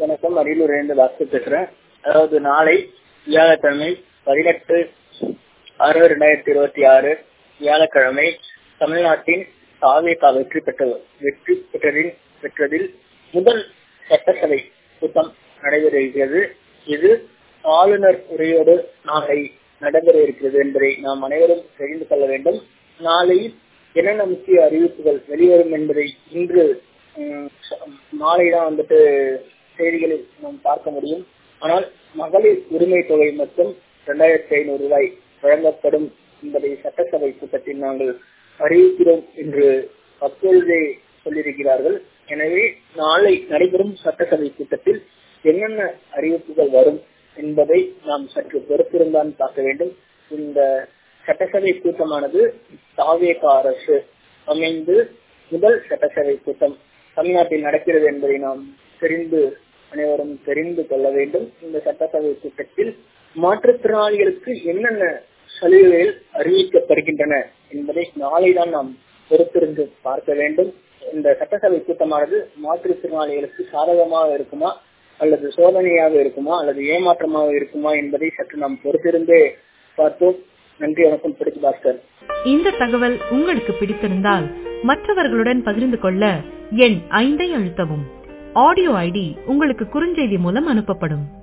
வணக்கம் அரியலூர் இருந்து பாஸ்கர் பேசுறேன் அதாவது நாளை வியாழக்கிழமை பதினெட்டு ஆறு ரெண்டாயிரத்தி இருபத்தி ஆறு வியாழக்கிழமை தமிழ்நாட்டின் தாவேகா வெற்றி பெற்ற வெற்றி பெற்றதின் பெற்றதில் முதல் சட்டசபை கூட்டம் நடைபெற இருக்கிறது இது ஆளுநர் உரையோடு நாளை நடைபெற இருக்கிறது என்பதை நாம் அனைவரும் தெரிந்து கொள்ள வேண்டும் நாளை என்னென்ன முக்கிய அறிவிப்புகள் வெளிவரும் என்பதை இன்று மாலை தான் வந்துட்டு செய்திகளில் நாம் பார்க்க முடியும் ஆனால் மகளிர் உரிமை தொகை மட்டும் இரண்டாயிரத்தி ஐநூறு ரூபாய் வழங்கப்படும் என்பதை சட்டசபை கூட்டத்தில் நாங்கள் அறிவிக்கிறோம் என்று அப்பொழுதே சொல்லியிருக்கிறார்கள் எனவே நாளை நடைபெறும் சட்டசபை கூட்டத்தில் என்னென்ன அறிவிப்புகள் வரும் என்பதை நாம் சற்று பொறுத்திருந்தான் பார்க்க வேண்டும் இந்த சட்டசபை கூட்டமானது தாவேக அரசு அமைந்து முதல் சட்டசபை கூட்டம் தமிழ்நாட்டில் நடக்கிறது என்பதை நாம் தெரிந்து அனைவரும் தெரிந்து கொள்ள வேண்டும் இந்த சட்டசபை கூட்டத்தில் மாற்றுத்திறனாளிகளுக்கு என்னென்ன சலுகைகள் அறிவிக்கப்படுகின்றன என்பதை நாளைதான் நாம் பொறுத்திருந்து பார்க்க வேண்டும் இந்த சட்டசபை கூட்டமானது மாற்றுத்திறனாளிகளுக்கு சாதகமாக இருக்குமா அல்லது சோதனையாக இருக்குமா அல்லது ஏமாற்றமாக இருக்குமா என்பதை சற்று நாம் பொறுத்திருந்தே பார்த்தோம் நன்றி வணக்கம் பிடிச்சு பாஸ்கர் இந்த தகவல் உங்களுக்கு பிடித்திருந்தால் மற்றவர்களுடன் பகிர்ந்து கொள்ள எண் ஐந்தை அழுத்தவும் ஆடியோ ஐடி உங்களுக்கு குறுஞ்செய்தி மூலம் அனுப்பப்படும்